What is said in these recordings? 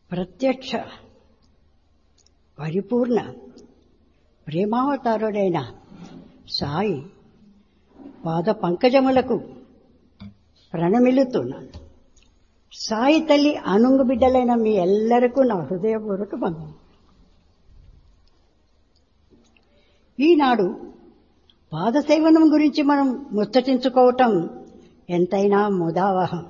ప్రత్యక్ష పరిపూర్ణ ప్రేమావతారుడైన సాయి పాద పంకజములకు ప్రణమిల్లుతున్నాను సాయి తల్లి అనుంగు బిడ్డలైన మీ ఎల్లరికూ నా హృదయపూర్వక బంధం ఈనాడు పాదసేవనం గురించి మనం ముచ్చటించుకోవటం ఎంతైనా ముదావహం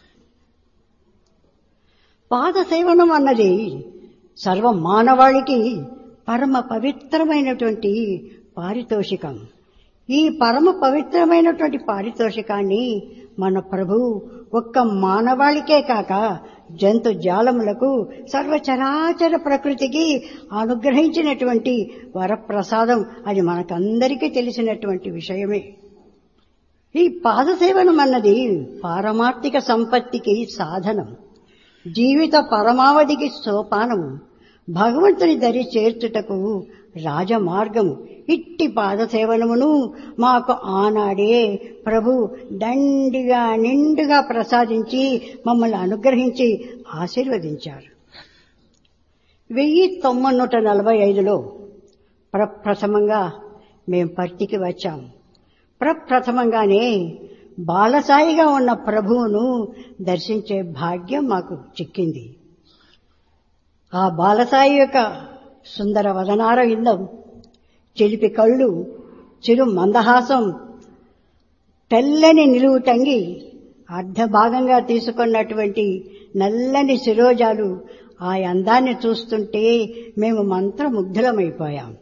పాదసేవనం అన్నది సర్వ మానవాళికి పరమ పవిత్రమైనటువంటి పారితోషికం ఈ పరమ పవిత్రమైనటువంటి పారితోషికాన్ని మన ప్రభు ఒక్క మానవాళికే కాక జంతు జాలములకు సర్వచరాచర ప్రకృతికి అనుగ్రహించినటువంటి వరప్రసాదం అది మనకందరికీ తెలిసినటువంటి విషయమే ఈ పాదసేవనం అన్నది పారమార్థిక సంపత్తికి సాధనం జీవిత పరమావధికి సోపానము భగవంతుని దరి చేర్చుటకు రాజమార్గము ఇట్టి పాదసేవనమును మాకు ఆనాడే ప్రభు దండిగా నిండుగా ప్రసాదించి మమ్మల్ని అనుగ్రహించి ఆశీర్వదించారు వెయ్యి తొమ్మిది నూట నలభై ఐదులో ప్రప్రథమంగా మేం పర్తికి వచ్చాం ప్రప్రథమంగానే బాలసాయిగా ఉన్న ప్రభువును దర్శించే భాగ్యం మాకు చిక్కింది ఆ బాలసాయి యొక్క సుందర వదనార ఇందం చెలిపి కళ్ళు చిరు మందహాసం తెల్లని నిలువు టంగి అర్ధభాగంగా తీసుకున్నటువంటి నల్లని శిరోజాలు ఆ అందాన్ని చూస్తుంటే మేము మంత్రముగ్ధులమైపోయాం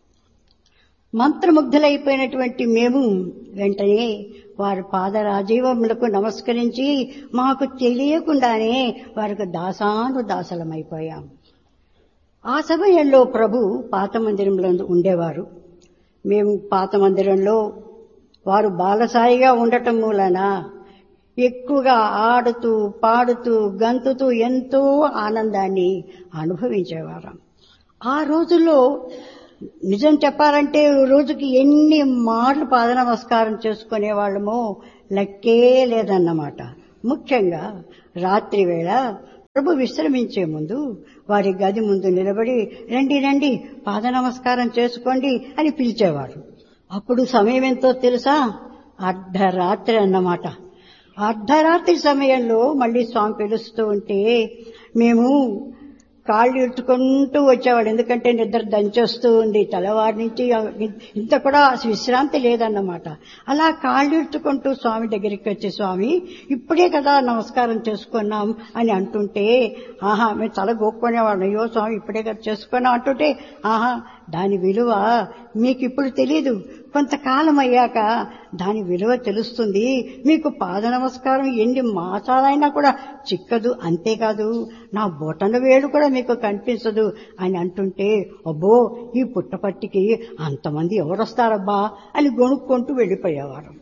మంత్రముగ్ధులైపోయినటువంటి మేము వెంటనే వారి పాదరాజీవములకు నమస్కరించి మాకు తెలియకుండానే వారికి దాసాను దాసలమైపోయాం ఆ సమయంలో ప్రభు పాత మందిరంలో ఉండేవారు మేము పాత మందిరంలో వారు బాలసాయిగా ఉండటం మూలన ఎక్కువగా ఆడుతూ పాడుతూ గంతుతూ ఎంతో ఆనందాన్ని అనుభవించేవారం ఆ రోజుల్లో నిజం చెప్పాలంటే రోజుకి ఎన్ని మార్లు పాద నమస్కారం చేసుకునే వాళ్ళమో లెక్కే లేదన్నమాట ముఖ్యంగా రాత్రి వేళ ప్రభు విశ్రమించే ముందు వారి గది ముందు నిలబడి రండి రండి పాద నమస్కారం చేసుకోండి అని పిలిచేవారు అప్పుడు సమయం ఎంతో తెలుసా అర్ధరాత్రి అన్నమాట అర్ధరాత్రి సమయంలో మళ్ళీ స్వామి పిలుస్తూ ఉంటే మేము కాళ్ళు ఇట్టుకుంటూ వచ్చేవాడు ఎందుకంటే నిద్ర దంచేస్తూ ఉంది తెల్లవారి నుంచి ఇంత కూడా విశ్రాంతి లేదన్నమాట అలా కాళ్ళు ఇట్టుకుంటూ స్వామి దగ్గరికి వచ్చి స్వామి ఇప్పుడే కదా నమస్కారం చేసుకున్నాం అని అంటుంటే ఆహా మేము తల గోక్కునేవాడు అయ్యో స్వామి ఇప్పుడే కదా చేసుకున్నాం అంటుంటే ఆహా దాని విలువ మీకు ఇప్పుడు తెలీదు కొంతకాలం అయ్యాక దాని విలువ తెలుస్తుంది మీకు పాద నమస్కారం ఎన్ని మాసాలైనా కూడా చిక్కదు అంతేకాదు నా బొటన వేడు కూడా మీకు కనిపించదు అని అంటుంటే అబ్బో ఈ పుట్టపట్టికి అంతమంది ఎవరొస్తారబ్బా అని గొనుక్కుంటూ వెళ్ళిపోయేవారు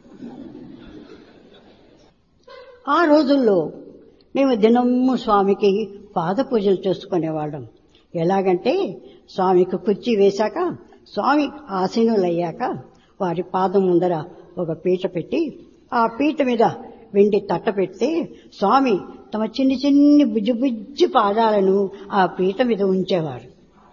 ఆ రోజుల్లో మేము దినమ్ము స్వామికి పాద పూజలు చేసుకునేవాళ్ళం ఎలాగంటే స్వామికి కుర్చీ వేశాక స్వామి ఆసీనులయ్యాక వారి పాదం ముందర ఒక పీట పెట్టి ఆ పీట మీద వెండి తట్ట పెడితే స్వామి తమ చిన్ని చిన్ని బుజ్జి బుజ్జి పాదాలను ఆ పీట మీద ఉంచేవారు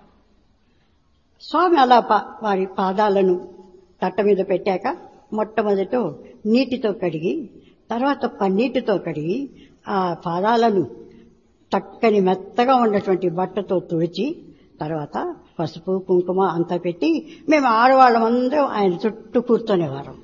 స్వామి అలా వారి పాదాలను తట్ట మీద పెట్టాక మొట్టమొదట నీటితో కడిగి తర్వాత పన్నీటితో కడిగి ఆ పాదాలను చక్కని మెత్తగా ఉన్నటువంటి బట్టతో తుడిచి తర్వాత పసుపు కుంకుమ అంతా పెట్టి మేము ఆడవాళ్ళమందరం ఆయన చుట్టూ కూర్చొనేవారం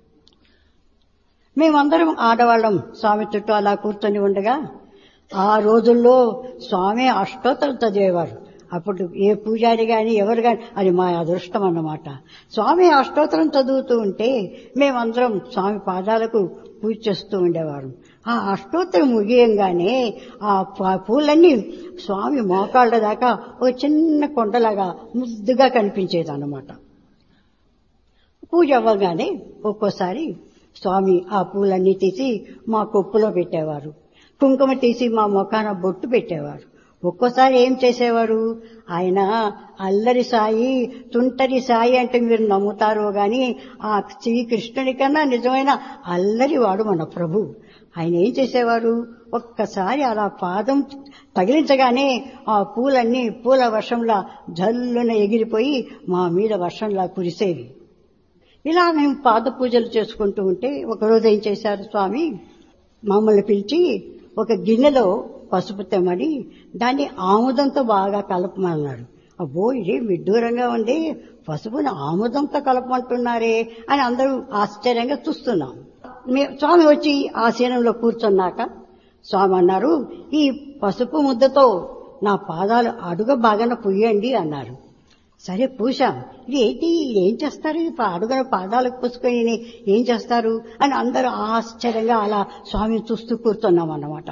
మేమందరం ఆడవాళ్ళం స్వామి చుట్టూ అలా కూర్చొని ఉండగా ఆ రోజుల్లో స్వామి అష్టోత్తరం చదివేవారు అప్పుడు ఏ పూజారి గాని ఎవరు గాని అది మా అదృష్టం అన్నమాట స్వామి అష్టోత్తరం చదువుతూ ఉంటే మేమందరం స్వామి పాదాలకు పూజ చేస్తూ ఉండేవారు ఆ అష్టోత్తరం ముగియంగానే ఆ పూలన్నీ స్వామి మోకాళ్ళ దాకా ఒక చిన్న కొండలాగా ముద్దుగా కనిపించేది అన్నమాట పూజ అవ్వగానే ఒక్కోసారి స్వామి ఆ పూలన్నీ తీసి మా కొప్పులో పెట్టేవారు కుంకుమ తీసి మా మొఖాన బొట్టు పెట్టేవారు ఒక్కోసారి ఏం చేసేవారు ఆయన అల్లరి సాయి తుంటరి సాయి అంటే మీరు నమ్ముతారో గాని ఆ శ్రీకృష్ణుడి కన్నా నిజమైన అల్లరి వాడు మన ప్రభు ఆయన ఏం చేసేవారు ఒక్కసారి అలా పాదం తగిలించగానే ఆ పూలన్నీ పూల వర్షంలా జల్లున ఎగిరిపోయి మా మీద వర్షంలా కురిసేవి ఇలా మేము పాద పూజలు చేసుకుంటూ ఉంటే ఒకరోజు ఏం చేశారు స్వామి మమ్మల్ని పిలిచి ఒక గిన్నెలో పసుపు తెమ్మని దాన్ని ఆముదంతో బాగా కలపమన్నాడు అబ్బో ఇది విడ్డూరంగా ఉంది పసుపుని ఆముదంతో కలపమంటున్నారే అని అందరూ ఆశ్చర్యంగా చూస్తున్నాం మే- స్వామి వచ్చి ఆసీనంలో కూర్చున్నాక స్వామి అన్నారు ఈ పసుపు ముద్దతో నా పాదాలు అడుగ బాగాన పుయ్యండి అన్నారు సరే పూసాం ఇది ఏంటి ఇది ఏం చేస్తారు ఇది అడుగున పాదాలకు పుసుకొని ఏం చేస్తారు అని అందరూ ఆశ్చర్యంగా అలా స్వామిని చూస్తూ కూర్చున్నాం అన్నమాట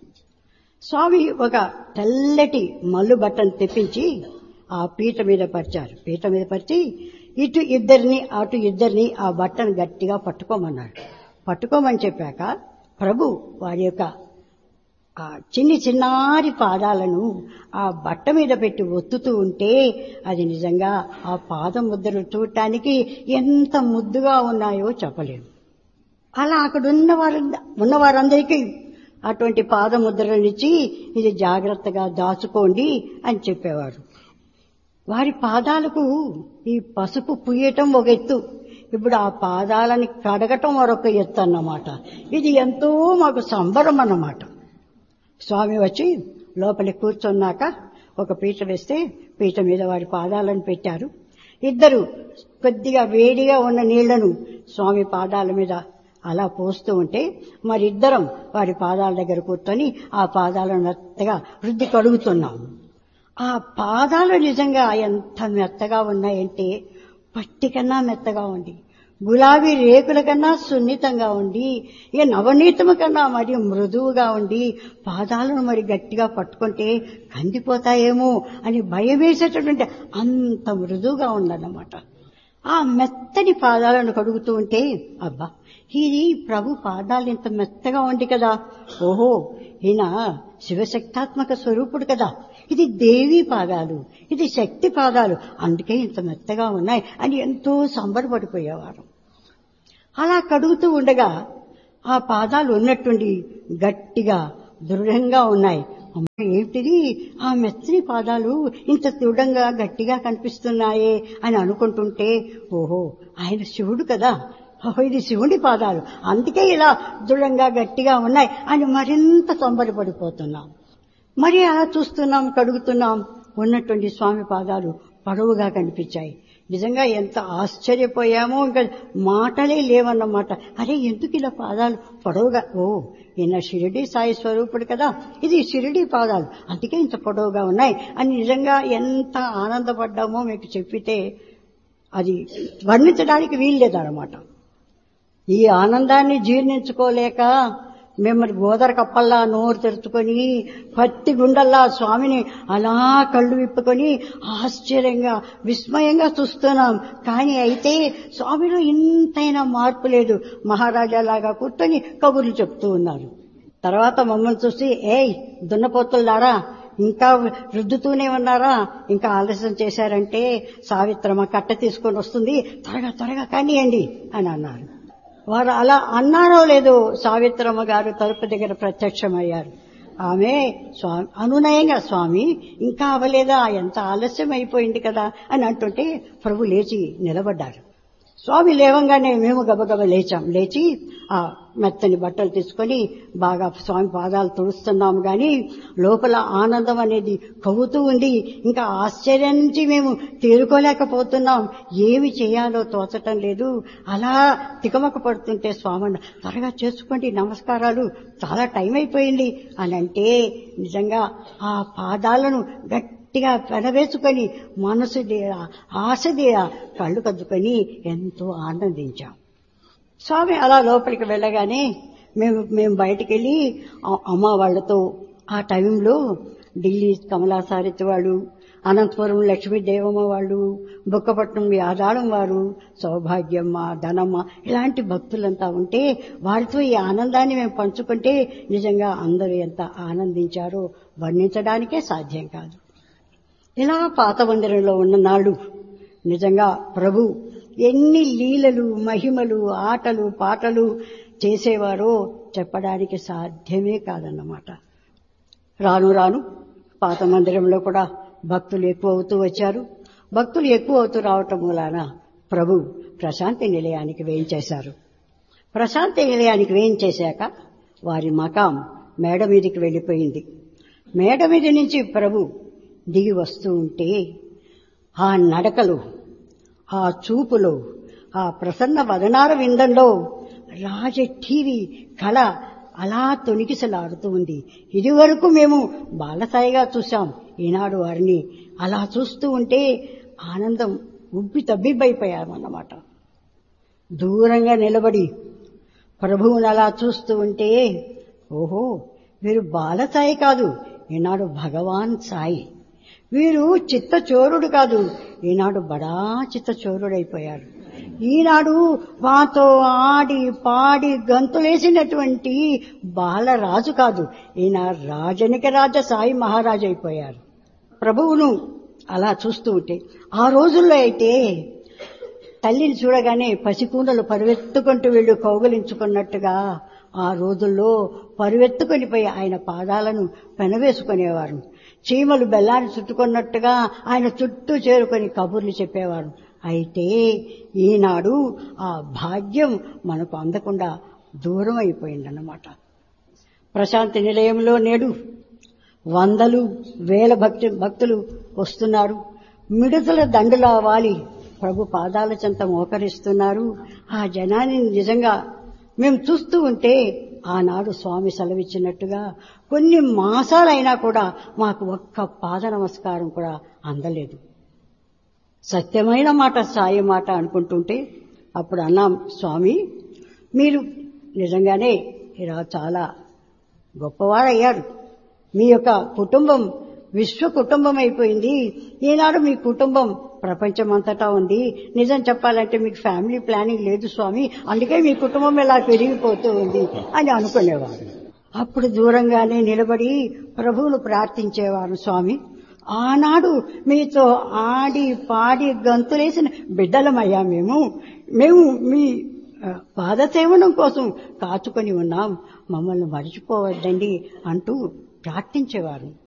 స్వామి ఒక తెల్లటి మల్లు బట్టను తెప్పించి ఆ పీట మీద పరిచారు పీట మీద పరిచి ఇటు ఇద్దరిని అటు ఇద్దరిని ఆ బట్టను గట్టిగా పట్టుకోమన్నాడు పట్టుకోమని చెప్పాక ప్రభు వారి యొక్క ఆ చిన్ని చిన్నారి పాదాలను ఆ బట్ట మీద పెట్టి ఒత్తుతూ ఉంటే అది నిజంగా ఆ పాదం ముద్రలు చూడటానికి ఎంత ముద్దుగా ఉన్నాయో చెప్పలేము అలా అక్కడ ఉన్న వారు ఉన్న వారందరికీ అటువంటి పాదముద్రలు ఇచ్చి ఇది జాగ్రత్తగా దాచుకోండి అని చెప్పేవారు వారి పాదాలకు ఈ పసుపు పుయ్యటం ఒక ఎత్తు ఇప్పుడు ఆ పాదాలని కడగటం మరొక ఎత్తు అన్నమాట ఇది ఎంతో మాకు సంబరం అన్నమాట స్వామి వచ్చి లోపలికి కూర్చున్నాక ఒక పీట వేస్తే పీట మీద వారి పాదాలను పెట్టారు ఇద్దరు కొద్దిగా వేడిగా ఉన్న నీళ్లను స్వామి పాదాల మీద అలా పోస్తూ ఉంటే మరిద్దరం వారి పాదాల దగ్గర కూర్చొని ఆ పాదాలను మెత్తగా వృద్ధి కడుగుతున్నాం ఆ పాదాలు నిజంగా ఎంత మెత్తగా ఉన్నాయంటే పట్టి కన్నా మెత్తగా ఉంది గులాబీ రేకుల కన్నా సున్నితంగా ఉండి ఇక నవనీతము కన్నా మరి మృదువుగా ఉండి పాదాలను మరి గట్టిగా పట్టుకుంటే కందిపోతాయేమో అని భయం వేసేటటువంటి అంత మృదువుగా ఉందన్నమాట ఆ మెత్తని పాదాలను కడుగుతూ ఉంటే అబ్బా ఇది ప్రభు పాదాలు ఇంత మెత్తగా ఉంది కదా ఓహో ఈయన శివశక్తాత్మక స్వరూపుడు కదా ఇది దేవి పాదాలు ఇది శక్తి పాదాలు అందుకే ఇంత మెత్తగా ఉన్నాయి అని ఎంతో సంబరపడిపోయేవారు అలా కడుగుతూ ఉండగా ఆ పాదాలు ఉన్నట్టుండి గట్టిగా దృఢంగా ఉన్నాయి అమ్మ, ఏమిటిది ఆ మెత్తని పాదాలు ఇంత దృఢంగా గట్టిగా కనిపిస్తున్నాయే అని అనుకుంటుంటే ఓహో ఆయన శివుడు కదా ఓహో ఇది శివుడి పాదాలు అందుకే ఇలా దృఢంగా గట్టిగా ఉన్నాయి అని మరింత సంబరపడిపోతున్నాం మరి అలా చూస్తున్నాం కడుగుతున్నాం ఉన్నటువంటి స్వామి పాదాలు పొడవుగా కనిపించాయి నిజంగా ఎంత ఆశ్చర్యపోయామో ఇంకా మాటలే లేవన్నమాట అరే ఎందుకు ఇలా పాదాలు పొడవుగా ఓ ఈయన షిరిడి సాయి స్వరూపుడు కదా ఇది షిరిడి పాదాలు అందుకే ఇంత పొడవుగా ఉన్నాయి అని నిజంగా ఎంత ఆనందపడ్డామో మీకు చెప్పితే అది వర్ణించడానికి వీల్లేదన్నమాట ఈ ఆనందాన్ని జీర్ణించుకోలేక మిమ్మల్ని గోదర కప్పల్లా నోరు తెరుచుకొని పత్తి గుండల్లా స్వామిని అలా కళ్ళు విప్పుకొని ఆశ్చర్యంగా విస్మయంగా చూస్తున్నాం కానీ అయితే స్వామిలో ఇంతైనా మార్పు లేదు మహారాజాలాగా కూర్చొని కబుర్లు చెప్తూ ఉన్నారు తర్వాత మమ్మల్ని చూసి ఏయ్ దున్నపోతుల్లారా ఇంకా రుద్దుతూనే ఉన్నారా ఇంకా ఆలస్యం చేశారంటే సావిత్రమ్మ కట్ట తీసుకొని వస్తుంది త్వరగా త్వరగా కానియండి అని అన్నారు వారు అలా అన్నారో లేదో సావిత్రమ్మ గారు తలుపు దగ్గర ప్రత్యక్షమయ్యారు ఆమె స్వామి అనునయంగా స్వామి ఇంకా అవ్వలేదా ఎంత ఆలస్యం అయిపోయింది కదా అని అంటుంటే ప్రభు లేచి నిలబడ్డారు స్వామి లేవంగానే మేము గబగబ లేచాం లేచి ఆ మెత్తని బట్టలు తీసుకొని బాగా స్వామి పాదాలు తుడుస్తున్నాము గాని లోపల ఆనందం అనేది కవ్వుతూ ఉంది ఇంకా ఆశ్చర్యం నుంచి మేము తేరుకోలేకపోతున్నాం ఏమి చేయాలో తోచటం లేదు అలా తికమక పడుతుంటే స్వామి అన్న, త్వరగా చేసుకోండి నమస్కారాలు చాలా టైం అయిపోయింది అని అంటే నిజంగా ఆ పాదాలను గట్టిగా పెనవేసుకొని మనసు దేరా ఆశ దేరా కళ్ళు కద్దుకొని ఎంతో ఆనందించాం స్వామి అలా లోపలికి వెళ్ళగానే మేము మేము బయటికి వెళ్ళి ఆ అమ్మ వాళ్ళతో ఆ టైంలో ఢిల్లీ కమలాసారథి వాళ్ళు అనంతపురం లక్ష్మీదేవమ్మ వాళ్ళు బుక్కపట్నం యాదాళం వారు సౌభాగ్యమ్మ ధనమ్మ ఇలాంటి భక్తులంతా ఉంటే వారితో ఈ ఆనందాన్ని మేము పంచుకుంటే నిజంగా అందరూ ఎంత ఆనందించారో వర్ణించడానికే సాధ్యం కాదు ఇలా పాత మందిరంలో ఉన్న నాడు నిజంగా ప్రభు ఎన్ని లీలలు మహిమలు ఆటలు పాటలు చేసేవారో చెప్పడానికి సాధ్యమే కాదన్నమాట రాను రాను పాత మందిరంలో కూడా భక్తులు ఎక్కువ అవుతూ వచ్చారు భక్తులు ఎక్కువ అవుతూ రావటం మూలాన ప్రభు ప్రశాంతి నిలయానికి వేయించేశారు ప్రశాంతి నిలయానికి వేయించేశాక వారి మకాం మేడ మీదికి వెళ్ళిపోయింది మేడ మీద నుంచి ప్రభు దిగి వస్తూ ఉంటే ఆ నడకలు ఆ చూపులో ఆ ప్రసన్న వదనార విందంలో రాజ టీవీ కళ అలా తొణికిసలాడుతూ ఉంది ఇదివరకు మేము బాలసాయిగా చూశాం ఈనాడు వారిని అలా చూస్తూ ఉంటే ఆనందం ఉబ్బి తబ్బిబ్బైపోయామన్నమాట దూరంగా నిలబడి ప్రభువుని అలా చూస్తూ ఉంటే ఓహో వీరు బాలసాయి కాదు ఈనాడు భగవాన్ సాయి వీరు చిత్తచోరుడు కాదు ఈనాడు బడా చిత్తచోరుడైపోయాడు ఈనాడు మాతో ఆడి పాడి గంతులేసినటువంటి బాలరాజు కాదు ఈయన రాజనిక రాజ సాయి మహారాజు అయిపోయారు ప్రభువును అలా చూస్తూ ఉంటే ఆ రోజుల్లో అయితే తల్లిని చూడగానే పసికూనలు పరువెత్తుకుంటూ వీళ్ళు కౌగలించుకున్నట్టుగా ఆ రోజుల్లో పరువెత్తుకొని పోయి ఆయన పాదాలను పెనవేసుకునేవారు చీమలు బెల్లాన్ని చుట్టుకున్నట్టుగా ఆయన చుట్టూ చేరుకొని కబుర్లు చెప్పేవారు అయితే ఈనాడు ఆ భాగ్యం మనకు అందకుండా దూరం అయిపోయిందన్నమాట ప్రశాంతి నిలయంలో నేడు వందలు వేల భక్తి భక్తులు వస్తున్నారు మిడుదల దండులా వాలి ప్రభు పాదాల చెంత మోకరిస్తున్నారు ఆ జనాన్ని నిజంగా మేము చూస్తూ ఉంటే ఆనాడు స్వామి సెలవిచ్చినట్టుగా కొన్ని మాసాలైనా కూడా మాకు ఒక్క పాద నమస్కారం కూడా అందలేదు సత్యమైన మాట సాయి మాట అనుకుంటుంటే అప్పుడు అన్నాం స్వామి మీరు నిజంగానే ఇలా చాలా గొప్పవారయ్యారు మీ యొక్క కుటుంబం విశ్వ కుటుంబం అయిపోయింది ఈనాడు మీ కుటుంబం ప్రపంచమంతటా ఉంది నిజం చెప్పాలంటే మీకు ఫ్యామిలీ ప్లానింగ్ లేదు స్వామి అందుకే మీ కుటుంబం ఇలా పెరిగిపోతూ ఉంది అని అనుకునేవారు అప్పుడు దూరంగానే నిలబడి ప్రభువును ప్రార్థించేవారు స్వామి ఆనాడు మీతో ఆడి పాడి గంతులేసిన బిడ్డలమయ్యా మేము మేము మీ పాదసేవనం కోసం కాచుకొని ఉన్నాం మమ్మల్ని మర్చిపోవద్దండి అంటూ ప్రార్థించేవారు